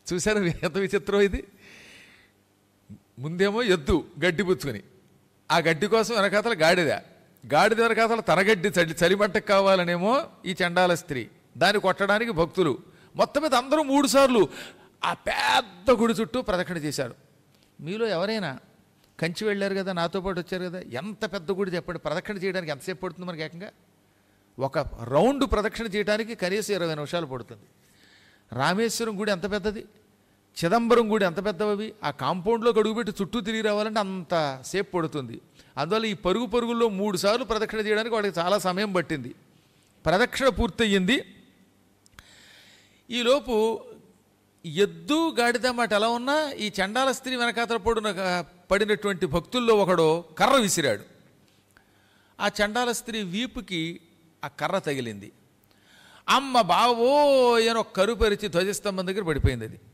చూసారా ఎంత విచిత్రం ఇది ముందేమో ఎద్దు గడ్డి పుచ్చుకొని ఆ గడ్డి కోసం వెనకాతల గాడిద గాడిద వెనకాతల తన గడ్డి చలి చలిమంటకు కావాలనేమో ఈ చండాల స్త్రీ దాన్ని కొట్టడానికి భక్తులు మొత్తం మీద అందరూ మూడు సార్లు ఆ పెద్ద గుడి చుట్టూ ప్రదక్షిణ చేశారు మీలో ఎవరైనా కంచి వెళ్ళారు కదా నాతో పాటు వచ్చారు కదా ఎంత పెద్ద గుడి చెప్పండి ప్రదక్షిణ చేయడానికి ఎంతసేపు పడుతుంది మనకి ఏకంగా ఒక రౌండ్ ప్రదక్షిణ చేయడానికి కనీసం ఇరవై నిమిషాలు పడుతుంది రామేశ్వరం గుడి ఎంత పెద్దది చిదంబరం గుడి ఎంత పెద్దవి ఆ కాంపౌండ్లో అడుగుపెట్టి చుట్టూ తిరిగి రావాలంటే అంత సేపు పడుతుంది అందువల్ల ఈ పరుగు పరుగుల్లో మూడు సార్లు ప్రదక్షిణ చేయడానికి వాడికి చాలా సమయం పట్టింది ప్రదక్షిణ పూర్తయింది ఈలోపు ఎద్దు గాడిద మాట ఎలా ఉన్నా ఈ చండాల స్త్రీ వెనకాతల పడున పడినటువంటి భక్తుల్లో ఒకడు కర్ర విసిరాడు ఆ చండాల స్త్రీ వీపుకి ఆ కర్ర తగిలింది అమ్మ బావో అని ఒక కరుపరిచి ధ్వజస్తంభం దగ్గర పడిపోయింది అది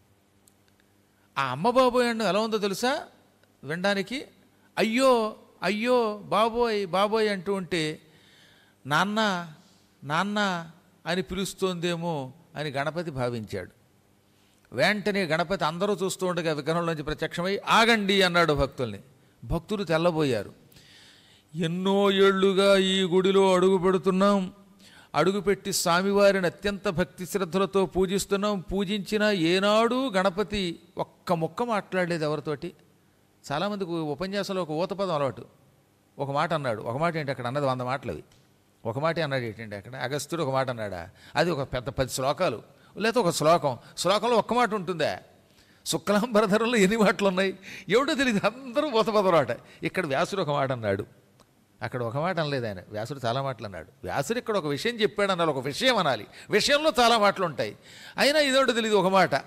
ఆ అమ్మ బాబోయ్ అండు ఎలా ఉందో తెలుసా వినడానికి అయ్యో అయ్యో బాబోయ్ బాబోయ్ అంటూ ఉంటే నాన్న నాన్న అని పిలుస్తోందేమో అని గణపతి భావించాడు వెంటనే గణపతి అందరూ చూస్తూ ఉండగా విగ్రహంలోంచి ప్రత్యక్షమై ఆగండి అన్నాడు భక్తుల్ని భక్తులు తెల్లబోయారు ఎన్నో ఏళ్లుగా ఈ గుడిలో అడుగు పెడుతున్నాం అడుగుపెట్టి స్వామివారిని అత్యంత భక్తి శ్రద్ధలతో పూజిస్తున్నాం పూజించిన ఏనాడు గణపతి ఒక్క ముక్క మాట్లాడలేదు ఎవరితోటి చాలామందికి ఉపన్యాసంలో ఒక ఊత పదం అలవాటు ఒక మాట అన్నాడు ఒక మాట ఏంటి అక్కడ అన్నది వంద మాటలు అవి ఒక మాట అన్నాడు ఏంటంటే అక్కడ అగస్త్యుడు ఒక మాట అన్నాడా అది ఒక పెద్ద పది శ్లోకాలు లేకపోతే ఒక శ్లోకం శ్లోకంలో ఒక్క మాట ఉంటుందా శుక్లాంబరధరంలో ఎన్ని మాటలు ఉన్నాయి ఎవడో తెలియదు అందరూ ఊత పదరాట ఇక్కడ వ్యాసుడు ఒక మాట అన్నాడు అక్కడ ఒక మాట అనలేదు ఆయన వ్యాసుడు చాలా మాటలు అన్నాడు వ్యాసుడు ఇక్కడ ఒక విషయం చెప్పాడు అన్నారు ఒక విషయం అనాలి విషయంలో చాలా మాటలు ఉంటాయి అయినా ఇదోటి తెలియదు ఒక మాట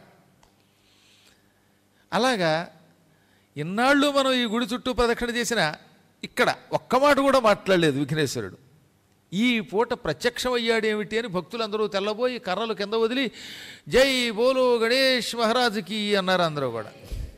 అలాగా ఇన్నాళ్ళు మనం ఈ గుడి చుట్టూ ప్రదక్షిణ చేసిన ఇక్కడ ఒక్క మాట కూడా మాట్లాడలేదు విఘ్నేశ్వరుడు ఈ పూట ప్రత్యక్షం అయ్యాడు ఏమిటి అని భక్తులందరూ తెల్లబోయి కర్రలు కింద వదిలి జై బోలో గణేష్ మహారాజుకి అన్నారు అందరూ కూడా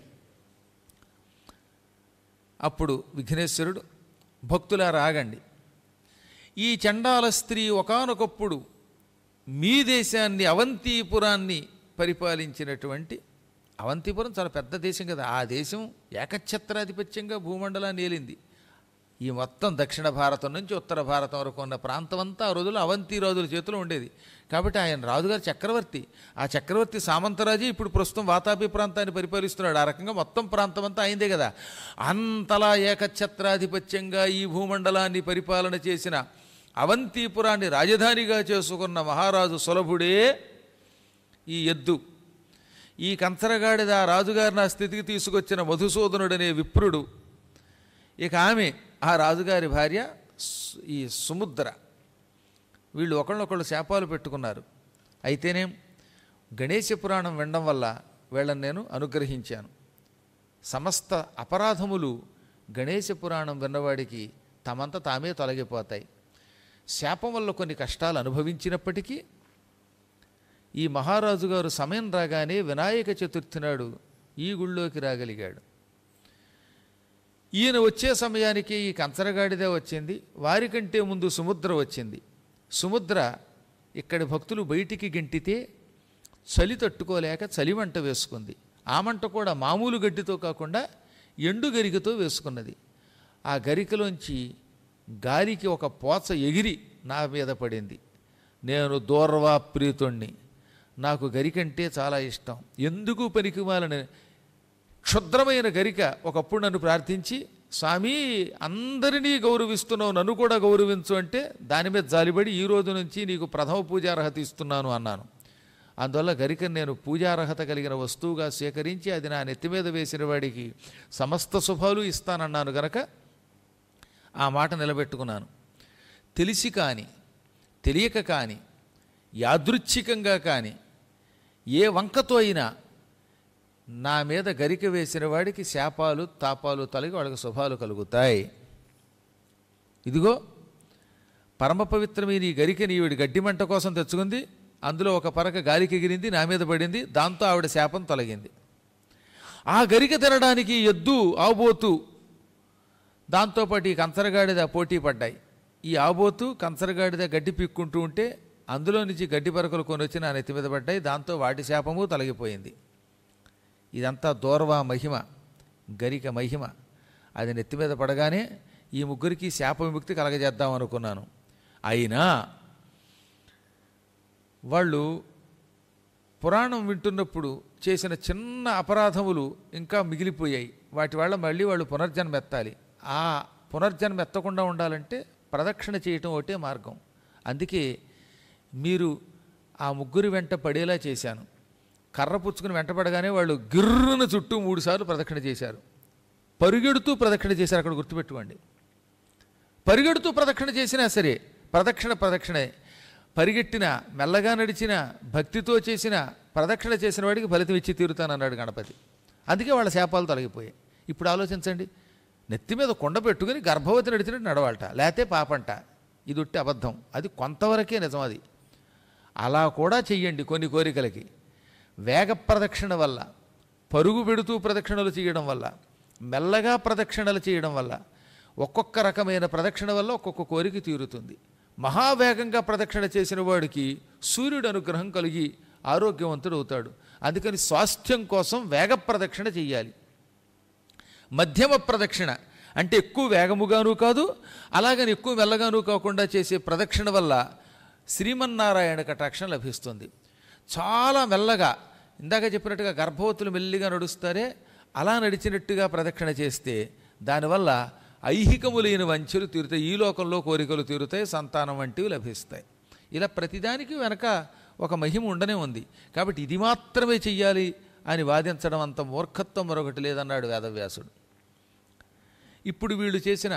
అప్పుడు విఘ్నేశ్వరుడు భక్తులారా ఆగండి ఈ చండాల స్త్రీ ఒకానొకప్పుడు మీ దేశాన్ని అవంతిపురాన్ని పరిపాలించినటువంటి అవంతిపురం చాలా పెద్ద దేశం కదా ఆ దేశం ఏకఛత్రాధిపత్యంగా భూమండలాన్ని ఏలింది ఈ మొత్తం దక్షిణ భారతం నుంచి ఉత్తర భారతం వరకు ఉన్న ప్రాంతం అంతా ఆ రోజుల్లో అవంతి రాజుల చేతిలో ఉండేది కాబట్టి ఆయన రాజుగారు చక్రవర్తి ఆ చక్రవర్తి సామంతరాజు ఇప్పుడు ప్రస్తుతం వాతాపి ప్రాంతాన్ని పరిపాలిస్తున్నాడు ఆ రకంగా మొత్తం ప్రాంతం అంతా అయిందే కదా అంతలా ఏకఛత్రాధిపత్యంగా ఈ భూమండలాన్ని పరిపాలన చేసిన అవంతిపురాన్ని రాజధానిగా చేసుకున్న మహారాజు సులభుడే ఈ ఎద్దు ఈ కంచరగాడిద ఆ రాజుగారిని ఆ స్థితికి తీసుకొచ్చిన మధుసూదనుడనే విప్రుడు ఇక ఆమె ఆ రాజుగారి భార్య సు- ఈ సుముద్ర వీళ్ళు ఒకళ్ళొకళ్ళు శాపాలు పెట్టుకున్నారు అయితేనేం గణేశ పురాణం వినడం వల్ల వీళ్ళని నేను అనుగ్రహించాను సమస్త అపరాధములు గణేశ పురాణం విన్నవాడికి తమంత తామే తొలగిపోతాయి శాపం వల్ల కొన్ని కష్టాలు అనుభవించినప్పటికీ ఈ మహారాజు గారు సమయం రాగానే వినాయక చతుర్థి నాడు ఈ గుళ్ళోకి రాగలిగాడు ఈయన వచ్చే సమయానికి ఈ కంచరగాడిదే వచ్చింది వారికంటే ముందు సుముద్ర వచ్చింది సుముద్ర ఇక్కడి భక్తులు బయటికి గెంటితే చలి తట్టుకోలేక చలిమంట వేసుకుంది ఆ మంట కూడా మామూలు గడ్డితో కాకుండా ఎండు గరికతో వేసుకున్నది ఆ గరికలోంచి గాలికి ఒక పోచ ఎగిరి నా మీద పడింది నేను దూర్వా ప్రీతుణ్ణి నాకు గరికంటే చాలా ఇష్టం ఎందుకు పనికిమాలని క్షుద్రమైన గరిక ఒకప్పుడు నన్ను ప్రార్థించి స్వామి అందరినీ గౌరవిస్తున్నావు నన్ను కూడా గౌరవించు అంటే దాని మీద జాలిపడి ఈ రోజు నుంచి నీకు ప్రథమ పూజార్హత ఇస్తున్నాను అన్నాను అందువల్ల గరికను నేను పూజార్హత కలిగిన వస్తువుగా సేకరించి అది నా నెత్తి మీద వేసిన వాడికి సమస్త శుభాలు ఇస్తానన్నాను గనక ఆ మాట నిలబెట్టుకున్నాను తెలిసి కానీ తెలియక కానీ యాదృచ్ఛికంగా కానీ ఏ వంకతో అయినా నా మీద గరిక వేసిన వాడికి శాపాలు తాపాలు తొలగి వాళ్ళకి శుభాలు కలుగుతాయి ఇదిగో పరమ పవిత్రమైన ఈ గరికని ఈవిడ గడ్డి మంట కోసం తెచ్చుకుంది అందులో ఒక పరక గాలికి ఎగిరింది నా మీద పడింది దాంతో ఆవిడ శాపం తొలగింది ఆ గరిక తినడానికి ఎద్దు ఆబోతు దాంతోపాటు ఈ కంచరగాడిద పోటీ పడ్డాయి ఈ ఆబోతు కంచరగాడిద గడ్డి పీక్కుంటూ ఉంటే అందులో నుంచి గడ్డి పరకలు కొని వచ్చి నా నెత్తి మీద పడ్డాయి దాంతో వాటి శాపము తొలగిపోయింది ఇదంతా దూర్వా మహిమ గరిక మహిమ అది నెత్తి మీద పడగానే ఈ ముగ్గురికి శాప విముక్తి కలగజేద్దాం అనుకున్నాను అయినా వాళ్ళు పురాణం వింటున్నప్పుడు చేసిన చిన్న అపరాధములు ఇంకా మిగిలిపోయాయి వాటి వల్ల మళ్ళీ వాళ్ళు పునర్జన్మ ఎత్తాలి ఆ పునర్జన్మ ఎత్తకుండా ఉండాలంటే ప్రదక్షిణ చేయటం ఒకటే మార్గం అందుకే మీరు ఆ ముగ్గురు వెంట పడేలా చేశాను కర్ర పుచ్చుకుని వెంటపడగానే వాళ్ళు గిర్రున చుట్టూ మూడుసార్లు ప్రదక్షిణ చేశారు పరుగెడుతూ ప్రదక్షిణ చేశారు అక్కడ గుర్తుపెట్టుకోండి పరిగెడుతూ ప్రదక్షిణ చేసినా సరే ప్రదక్షిణ ప్రదక్షిణే పరిగెట్టిన మెల్లగా నడిచిన భక్తితో చేసిన ప్రదక్షిణ చేసిన వాడికి ఫలితం ఇచ్చి తీరుతానన్నాడు గణపతి అందుకే వాళ్ళ శాపాలు తొలగిపోయాయి ఇప్పుడు ఆలోచించండి నెత్తి మీద కొండ పెట్టుకుని గర్భవతి నడిచినట్టు నడవాలట లేతే పాపంట ఇది ఉట్టి అబద్ధం అది కొంతవరకే నిజం అది అలా కూడా చెయ్యండి కొన్ని కోరికలకి వేగ ప్రదక్షిణ వల్ల పరుగు పెడుతూ ప్రదక్షిణలు చేయడం వల్ల మెల్లగా ప్రదక్షిణలు చేయడం వల్ల ఒక్కొక్క రకమైన ప్రదక్షిణ వల్ల ఒక్కొక్క కోరిక తీరుతుంది మహావేగంగా ప్రదక్షిణ చేసిన వాడికి సూర్యుడు అనుగ్రహం కలిగి ఆరోగ్యవంతుడు అవుతాడు అందుకని స్వాస్థ్యం కోసం వేగ ప్రదక్షిణ చెయ్యాలి మధ్యమ ప్రదక్షిణ అంటే ఎక్కువ వేగముగాను కాదు అలాగని ఎక్కువ మెల్లగాను కాకుండా చేసే ప్రదక్షిణ వల్ల శ్రీమన్నారాయణ కటాక్షం లభిస్తుంది చాలా మెల్లగా ఇందాక చెప్పినట్టుగా గర్భవతులు మెల్లిగా నడుస్తారే అలా నడిచినట్టుగా ప్రదక్షిణ చేస్తే దానివల్ల ఐహికములైన వంచెలు తీరుతాయి ఈ లోకంలో కోరికలు తీరుతాయి సంతానం వంటివి లభిస్తాయి ఇలా ప్రతిదానికి వెనక ఒక మహిమ ఉండనే ఉంది కాబట్టి ఇది మాత్రమే చెయ్యాలి అని వాదించడం అంత మూర్ఖత్వం మరొకటి లేదన్నాడు వేదవ్యాసుడు ఇప్పుడు వీళ్ళు చేసిన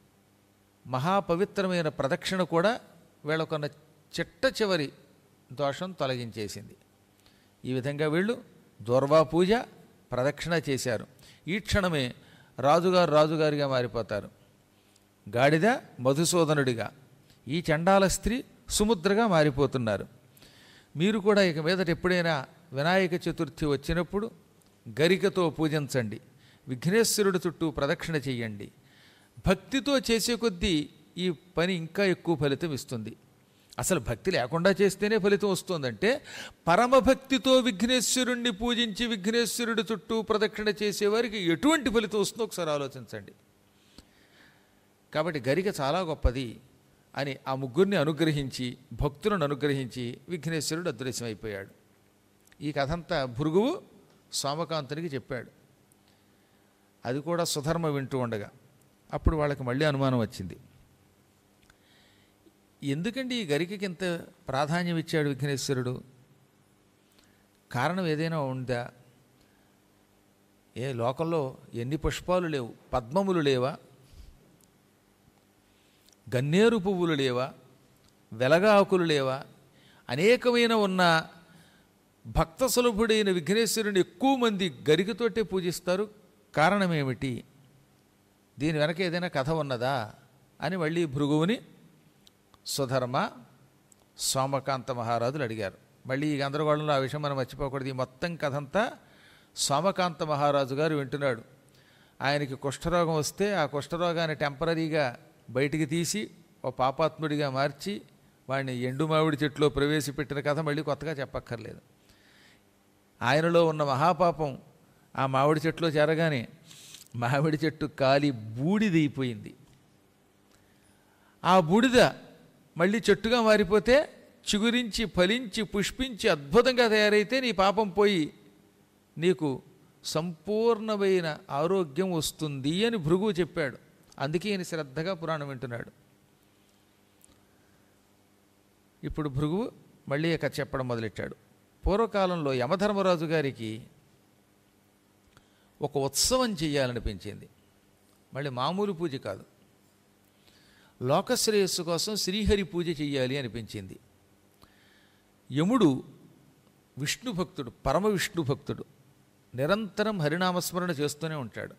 మహాపవిత్రమైన ప్రదక్షిణ కూడా వీళ్ళకున్న చిట్ట చివరి దోషం తొలగించేసింది ఈ విధంగా వీళ్ళు దూర్వా పూజ ప్రదక్షిణ చేశారు ఈ క్షణమే రాజుగారు రాజుగారిగా మారిపోతారు గాడిద మధుసూదనుడిగా ఈ చండాల స్త్రీ సుముద్రగా మారిపోతున్నారు మీరు కూడా ఇక మీదట ఎప్పుడైనా వినాయక చతుర్థి వచ్చినప్పుడు గరికతో పూజించండి విఘ్నేశ్వరుడి చుట్టూ ప్రదక్షిణ చెయ్యండి భక్తితో చేసే కొద్దీ ఈ పని ఇంకా ఎక్కువ ఫలితం ఇస్తుంది అసలు భక్తి లేకుండా చేస్తేనే ఫలితం వస్తుందంటే పరమభక్తితో విఘ్నేశ్వరుణ్ణి పూజించి విఘ్నేశ్వరుడి చుట్టూ ప్రదక్షిణ చేసేవారికి ఎటువంటి ఫలితం వస్తుందో ఒకసారి ఆలోచించండి కాబట్టి గరిక చాలా గొప్పది అని ఆ ముగ్గురిని అనుగ్రహించి భక్తులను అనుగ్రహించి విఘ్నేశ్వరుడు అదృశ్యమైపోయాడు ఈ కథంతా భృగువు సోమకాంతునికి చెప్పాడు అది కూడా సుధర్మ వింటూ ఉండగా అప్పుడు వాళ్ళకి మళ్ళీ అనుమానం వచ్చింది ఎందుకండి ఈ గరికకి ఇంత ప్రాధాన్యం ఇచ్చాడు విఘ్నేశ్వరుడు కారణం ఏదైనా ఉందా ఏ లోకంలో ఎన్ని పుష్పాలు లేవు పద్మములు లేవా గన్నేరు పువ్వులు లేవా వెలగాకులు లేవా అనేకమైన ఉన్న భక్త సులభుడైన విఘ్నేశ్వరుని ఎక్కువ మంది గరికతోటే పూజిస్తారు కారణం ఏమిటి దీని వెనక ఏదైనా కథ ఉన్నదా అని మళ్ళీ భృగువుని సుధర్మ సోమకాంత మహారాజులు అడిగారు మళ్ళీ ఈ గందరగోళంలో ఆ విషయం మనం మర్చిపోకూడదు ఈ మొత్తం కథ అంతా సోమకాంత మహారాజు గారు వింటున్నాడు ఆయనకి కుష్ఠరోగం వస్తే ఆ కుష్ఠరోగాన్ని టెంపరీగా బయటికి తీసి ఓ పాపాత్ముడిగా మార్చి వాడిని ఎండు మామిడి చెట్టులో ప్రవేశపెట్టిన కథ మళ్ళీ కొత్తగా చెప్పక్కర్లేదు ఆయనలో ఉన్న మహాపాపం ఆ మామిడి చెట్టులో చేరగానే మామిడి చెట్టు కాలి బూడిదైపోయింది ఆ బూడిద మళ్ళీ చెట్టుగా మారిపోతే చిగురించి ఫలించి పుష్పించి అద్భుతంగా తయారైతే నీ పాపం పోయి నీకు సంపూర్ణమైన ఆరోగ్యం వస్తుంది అని భృగు చెప్పాడు అందుకే ఈయన శ్రద్ధగా పురాణం వింటున్నాడు ఇప్పుడు భృగు మళ్ళీ ఇక చెప్పడం మొదలెట్టాడు పూర్వకాలంలో యమధర్మరాజు గారికి ఒక ఉత్సవం చేయాలనిపించింది మళ్ళీ మామూలు పూజ కాదు లోకశ్రేయస్సు కోసం శ్రీహరి పూజ చేయాలి అనిపించింది యముడు విష్ణు భక్తుడు పరమ విష్ణు భక్తుడు నిరంతరం హరినామస్మరణ చేస్తూనే ఉంటాడు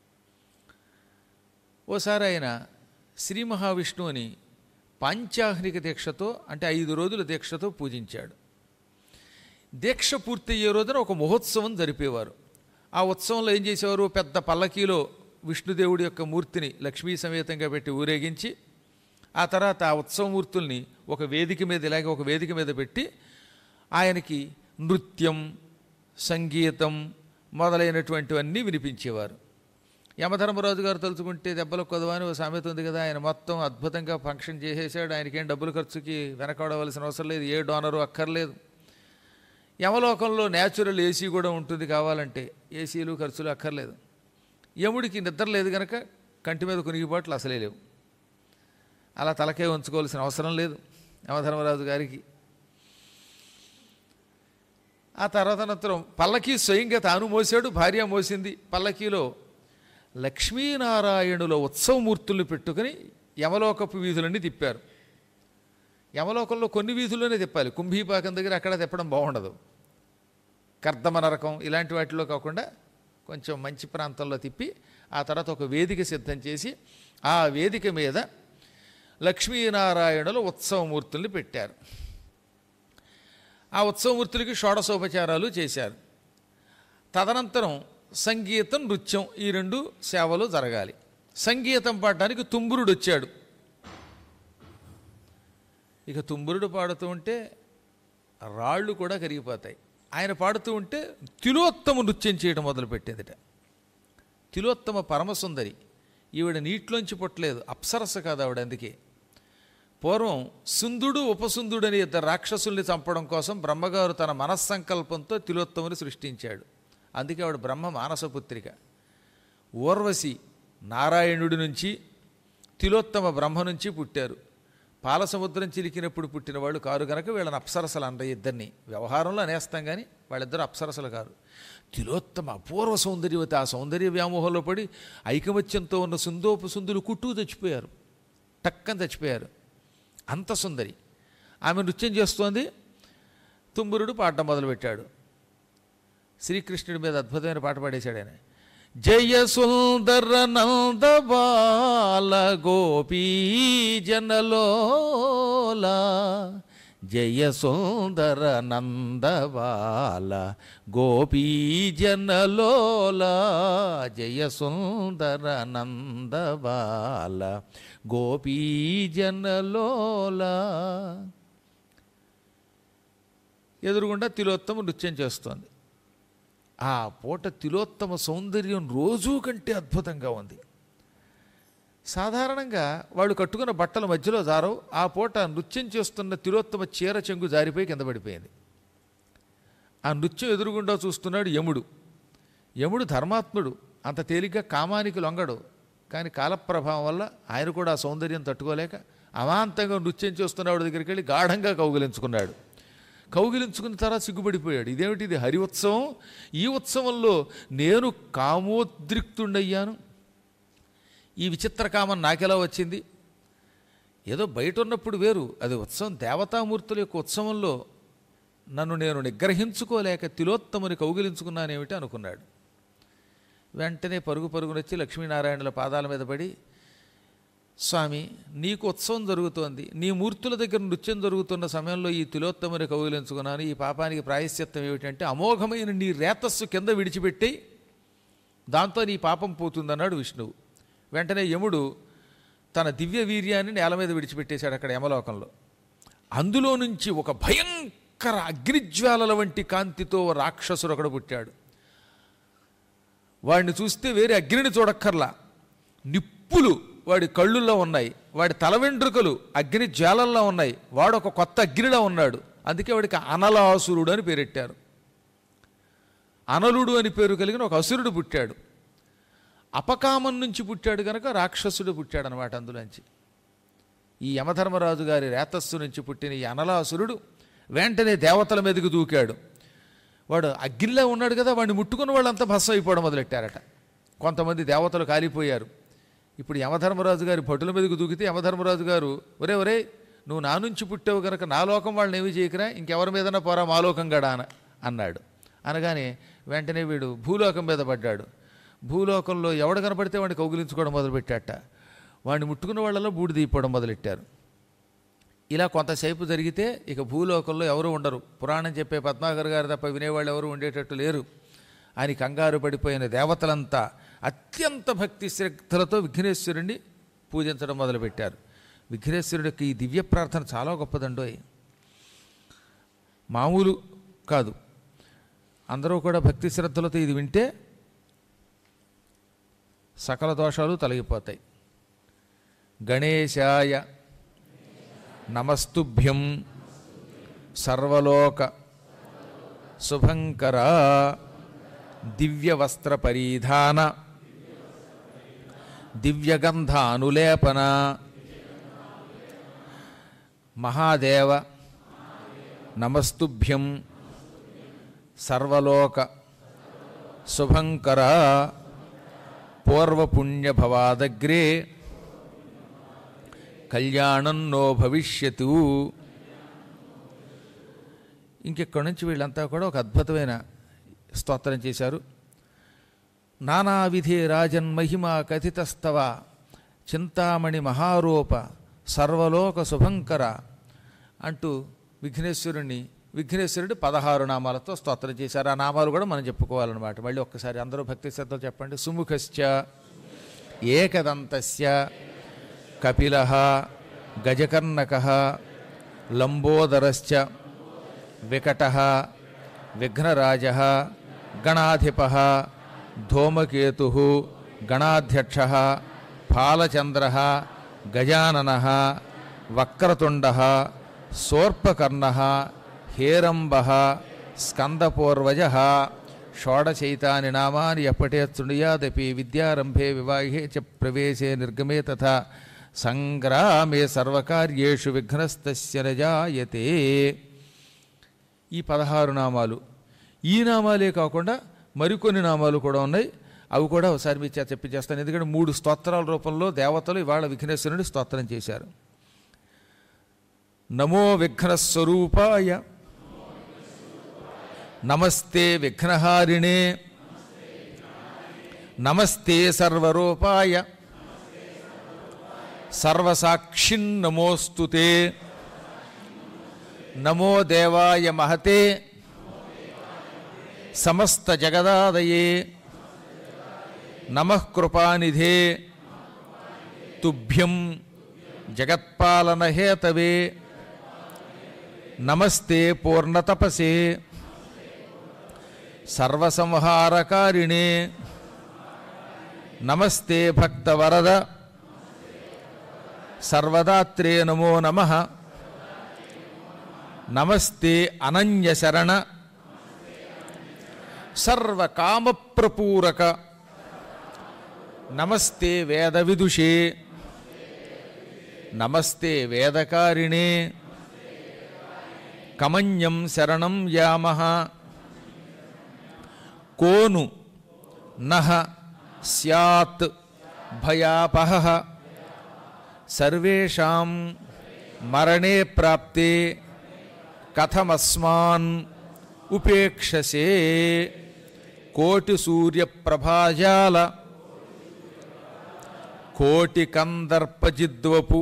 ఓసారి ఆయన శ్రీ మహావిష్ణువుని పాంచాహ్నిక దీక్షతో అంటే ఐదు రోజుల దీక్షతో పూజించాడు దీక్ష పూర్తయ్యే రోజున ఒక మహోత్సవం జరిపేవారు ఆ ఉత్సవంలో ఏం చేసేవారు పెద్ద పల్లకీలో విష్ణుదేవుడి యొక్క మూర్తిని లక్ష్మీ సమేతంగా పెట్టి ఊరేగించి ఆ తర్వాత ఆ ఉత్సవమూర్తుల్ని ఒక వేదిక మీద ఇలాగే ఒక వేదిక మీద పెట్టి ఆయనకి నృత్యం సంగీతం మొదలైనటువంటివన్నీ వినిపించేవారు యమధర్మరాజు గారు తలుచుకుంటే దెబ్బలు కొదవా అని ఓ సామెత ఉంది కదా ఆయన మొత్తం అద్భుతంగా ఫంక్షన్ చేసేసాడు ఆయనకేం డబ్బులు ఖర్చుకి వెనకాడవలసిన అవసరం లేదు ఏ డోనరు అక్కర్లేదు యమలోకంలో న్యాచురల్ ఏసీ కూడా ఉంటుంది కావాలంటే ఏసీలు ఖర్చులు అక్కర్లేదు యముడికి నిద్ర లేదు కనుక కంటి మీద కొనిగిపాట్లు అసలే లేవు అలా తలకే ఉంచుకోవాల్సిన అవసరం లేదు యమధర్మరాజు గారికి ఆ తర్వాత అనంతరం పల్లకీ స్వయంగా తాను మోసాడు భార్య మోసింది పల్లకీలో లక్ష్మీనారాయణుల ఉత్సవమూర్తుల్ని పెట్టుకుని యమలోకపు వీధులన్నీ తిప్పారు యమలోకంలో కొన్ని వీధుల్లోనే తిప్పాలి కుంభీపాకం దగ్గర అక్కడ తిప్పడం బాగుండదు కర్దమ నరకం ఇలాంటి వాటిలో కాకుండా కొంచెం మంచి ప్రాంతంలో తిప్పి ఆ తర్వాత ఒక వేదిక సిద్ధం చేసి ఆ వేదిక మీద లక్ష్మీనారాయణుల ఉత్సవమూర్తుల్ని పెట్టారు ఆ ఉత్సవమూర్తులకి షోడశోపచారాలు చేశారు తదనంతరం సంగీతం నృత్యం ఈ రెండు సేవలు జరగాలి సంగీతం పాడడానికి తుంబురుడు వచ్చాడు ఇక తుంబురుడు పాడుతూ ఉంటే రాళ్ళు కూడా కరిగిపోతాయి ఆయన పాడుతూ ఉంటే తిలోత్తమ నృత్యం చేయడం మొదలుపెట్టేదిట తిలోత్తమ పరమసుందరి ఈవిడ నీటిలోంచి పుట్టలేదు అప్సరస కాదు ఆవిడ అందుకే పూర్వం సుందుడు ఉపసుందుడు అనే ఇద్దరు రాక్షసుల్ని చంపడం కోసం బ్రహ్మగారు తన మనస్సంకల్పంతో తిలోత్తముని సృష్టించాడు అందుకే ఆవిడ బ్రహ్మ మానసపుత్రిక ఊర్వశి నారాయణుడి నుంచి తిలోత్తమ బ్రహ్మ నుంచి పుట్టారు పాలసముద్రం చిలికినప్పుడు పుట్టిన వాళ్ళు కారు గనక వీళ్ళని అప్సరసలు అండ ఇద్దరిని వ్యవహారంలో అనేస్తాం కానీ వాళ్ళిద్దరు అప్సరసలు కారు తిలోత్తమ అపూర్వ సౌందర్యవతి ఆ సౌందర్య వ్యామోహంలో పడి ఐకమత్యంతో ఉన్న సుందోపు సుందులు కుట్టూ చచ్చిపోయారు టక్కని చచ్చిపోయారు అంత సుందరి ఆమె నృత్యం చేస్తోంది తుంబురుడు పాడడం మొదలుపెట్టాడు శ్రీకృష్ణుడి మీద అద్భుతమైన పాట పాడేశాడు ఆయన జయ సుందర నంద బాల గోపీ జనలోల జయ సుందర నంద బాల గోపీ జనలోల జయ సుందర నంద బాల గోపీ జనలోల ఎదురుగుండా తిలోత్తమ నృత్యం చేస్తోంది ఆ పూట తిలోత్తమ సౌందర్యం రోజూ కంటే అద్భుతంగా ఉంది సాధారణంగా వాళ్ళు కట్టుకున్న బట్టల మధ్యలో జారవు ఆ పూట నృత్యం చేస్తున్న తిలోత్తమ చీర చెంగు జారిపోయి కింద పడిపోయింది ఆ నృత్యం ఎదురుగుండా చూస్తున్నాడు యముడు యముడు ధర్మాత్ముడు అంత తేలిగ్గా కామానికి లొంగడు కానీ కాలప్రభావం వల్ల ఆయన కూడా ఆ సౌందర్యం తట్టుకోలేక అమాంతంగా నృత్యం చేస్తున్నవాడి దగ్గరికి వెళ్ళి గాఢంగా కౌగిలించుకున్నాడు కౌగిలించుకున్న తర్వాత సిగ్గుపడిపోయాడు ఇదేమిటి ఇది హరి ఉత్సవం ఈ ఉత్సవంలో నేను కామోద్రిక్తుండయ్యాను ఈ విచిత్ర కామం నాకెలా వచ్చింది ఏదో బయట ఉన్నప్పుడు వేరు అది ఉత్సవం దేవతామూర్తుల యొక్క ఉత్సవంలో నన్ను నేను నిగ్రహించుకోలేక తిలోత్తముని కౌగిలించుకున్నానేమిటి అనుకున్నాడు వెంటనే పరుగు పరుగునొచ్చి లక్ష్మీనారాయణుల పాదాల మీద పడి స్వామి నీకు ఉత్సవం జరుగుతోంది నీ మూర్తుల దగ్గర నృత్యం జరుగుతున్న సమయంలో ఈ తిలోత్తముని కౌగిలించుకున్నాను ఈ పాపానికి ప్రాయశ్చిత్తం ఏమిటంటే అమోఘమైన నీ రేతస్సు కింద విడిచిపెట్టి దాంతో నీ పాపం పోతుందన్నాడు విష్ణువు వెంటనే యముడు తన దివ్య వీర్యాన్ని నేల మీద విడిచిపెట్టేశాడు అక్కడ యమలోకంలో అందులో నుంచి ఒక భయంకర అగ్నిజ్వాలల వంటి కాంతితో ఓ రాక్షసుడు ఒకడు పుట్టాడు వాడిని చూస్తే వేరే అగ్నిని చూడక్కర్లా నిప్పులు వాడి కళ్ళుల్లో ఉన్నాయి వాడి తల వెంట్రుకలు అగ్ని జ్వాలల్లో ఉన్నాయి వాడు ఒక కొత్త అగ్నిలో ఉన్నాడు అందుకే వాడికి అనలాసురుడు అని పేరెట్టారు అనలుడు అని పేరు కలిగిన ఒక అసురుడు పుట్టాడు అపకామం నుంచి పుట్టాడు కనుక రాక్షసుడు పుట్టాడు అనమాట అందులోంచి ఈ యమధర్మరాజు గారి రేతస్సు నుంచి పుట్టిన ఈ అనలాసురుడు వెంటనే దేవతల మీదకి దూకాడు వాడు అగ్నిలో ఉన్నాడు కదా వాడిని ముట్టుకున్న వాళ్ళంతా భస్వం అయిపోవడం మొదలెట్టారట కొంతమంది దేవతలు కాలిపోయారు ఇప్పుడు యమధర్మరాజు గారి భటుల మీదకి దూకితే యమధర్మరాజు గారు ఒరే ఒరే నువ్వు నా నుంచి పుట్టావు కనుక నా లోకం వాళ్ళని ఏమి చేయకరా ఇంకెవరి మీదన్నా పోరా మా లోకం గడా అన అన్నాడు అనగానే వెంటనే వీడు భూలోకం మీద పడ్డాడు భూలోకంలో ఎవడు కనపడితే వాడిని కౌగిలించుకోవడం మొదలుపెట్టాట వాడిని ముట్టుకున్న వాళ్ళలో బూడి దీపడం మొదలెట్టారు ఇలా కొంతసేపు జరిగితే ఇక భూలోకంలో ఎవరు ఉండరు పురాణం చెప్పే పద్మాకర్ గారు తప్ప వినేవాళ్ళు ఎవరు ఉండేటట్టు లేరు అని కంగారు పడిపోయిన దేవతలంతా అత్యంత భక్తి శ్రద్ధలతో విఘ్నేశ్వరుణ్ణి పూజించడం మొదలుపెట్టారు విఘ్నేశ్వరుడికి ఈ దివ్య ప్రార్థన చాలా గొప్పదండోయ్ మామూలు కాదు అందరూ కూడా భక్తి శ్రద్ధలతో ఇది వింటే సకల దోషాలు తొలగిపోతాయి గణేశాయ నమస్తుభ్యం సర్వలోక శుభంకర దివ్యవస్త్ర పరిధాన దివ్యగంధానులేపన మహాదేవ నమస్తుభ్యం సర్వలోక శుభంకర పూర్వపుణ్యభవాదగ్రే కళ్యాణం నో భవిష్యతు ఇంకెక్కడి నుంచి వీళ్ళంతా కూడా ఒక అద్భుతమైన స్తోత్రం చేశారు నానావిధే రాజన్ మహిమా కథితస్తవ చింతామణి మహారూప సర్వలోక శుభంకర అంటూ విఘ్నేశ్వరుణ్ణి విఘ్నేశ్వరుడు పదహారు నామాలతో స్తోత్రం చేశారు ఆ నామాలు కూడా మనం చెప్పుకోవాలన్నమాట మళ్ళీ ఒక్కసారి అందరూ భక్తి శ్రద్ధలు చెప్పండి సుముఖశ్చ ఏకదంతస్య కపిల గజకర్ణక లంబోదరశ్చ వికట విఘ్నరాజ గణాధిప ధూమకేతు గణాధ్యక్ష ఫాలచంద్ర గజానన వక్రతుండ సోర్పకర్ణ హేరంబ స్కందపూర్వజ షోడచైతాని నామాని ఎప్పటే తృణయాదపి విద్యారంభే వివాహే చ ప్రవేశే నిర్గమే తథా సంగ్రామే సర్వకార్యేషు విఘ్నస్తస్య నజాయతే ఈ పదహారు నామాలు ఈ నామాలే కాకుండా మరికొన్ని నామాలు కూడా ఉన్నాయి అవి కూడా ఒకసారి మీ చేత చెప్పి చేస్తాను ఎందుకంటే మూడు స్తోత్రాల రూపంలో దేవతలు ఇవాళ విఘ్నేశ్వరుని స్తోత్రం చేశారు నమో విఘ్నస్వరూపాయ నమస్తే విఘ్నహారిణే నమస్తే సర్వరూపాయ సర్వసాక్షిన్నమోస్తుతే నమో దేవాయ మహతే సమస్త జగదాదయే నమ కృపానిధే తుభ్యం జగత్పాలనహేతవే నమస్తే పూర్ణతపసే సర్వసంహారకారిణే నమస్తే భక్తవరద సర్వదాత్రే నమో నమ నమస్తే అనన్యశరణ సర్వకామప్రపూరక నమస్తే వేదవిదుషే నమస్తే వేదకారిణే కమన్యం శరణం యామ కోను నహ స్యాత్ భయాపహ సర్వేషాం మరణే ప్రాప్తే కథమస్మాన్ ఉపేక్షసే కోటి సూర్యప్రభాజాల కోటి కందర్పజిద్వపు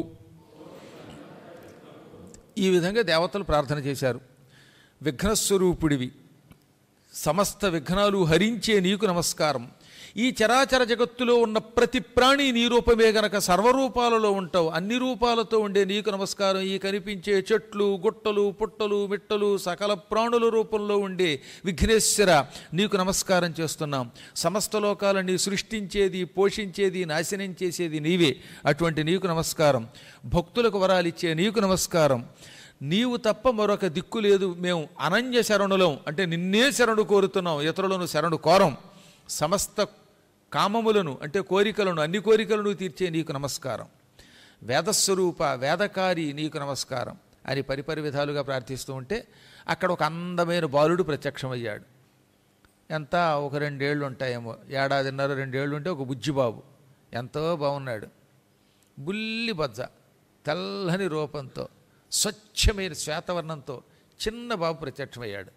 ఈ విధంగా దేవతలు ప్రార్థన చేశారు విఘ్నస్వరూపుడివి సమస్త విఘ్నాలు హరించే నీకు నమస్కారం ఈ చరాచర జగత్తులో ఉన్న ప్రతి ప్రాణి నీ రూపమే గనక సర్వరూపాలలో ఉంటావు అన్ని రూపాలతో ఉండే నీకు నమస్కారం ఈ కనిపించే చెట్లు గుట్టలు పుట్టలు మిట్టలు సకల ప్రాణుల రూపంలో ఉండే విఘ్నేశ్వర నీకు నమస్కారం చేస్తున్నాం సమస్త లోకాలని సృష్టించేది పోషించేది నాశనం చేసేది నీవే అటువంటి నీకు నమస్కారం భక్తులకు వరాలిచ్చే నీకు నమస్కారం నీవు తప్ప మరొక దిక్కు లేదు మేము అనన్య శరణులం అంటే నిన్నే శరణు కోరుతున్నాం ఇతరులను శరణు కోరం సమస్త కామములను అంటే కోరికలను అన్ని కోరికలను తీర్చే నీకు నమస్కారం వేదస్వరూప వేదకారి నీకు నమస్కారం అని పరిపరి విధాలుగా ప్రార్థిస్తూ ఉంటే అక్కడ ఒక అందమైన బాలుడు ప్రత్యక్షమయ్యాడు ఎంత ఒక రెండేళ్ళు ఉంటాయేమో ఏడాదిన్నర రెండేళ్ళు ఉంటే ఒక బుజ్జిబాబు ఎంతో బాగున్నాడు బుల్లి బజ్జ తెల్లని రూపంతో స్వచ్ఛమైన శ్వేతవర్ణంతో చిన్న బాబు ప్రత్యక్షమయ్యాడు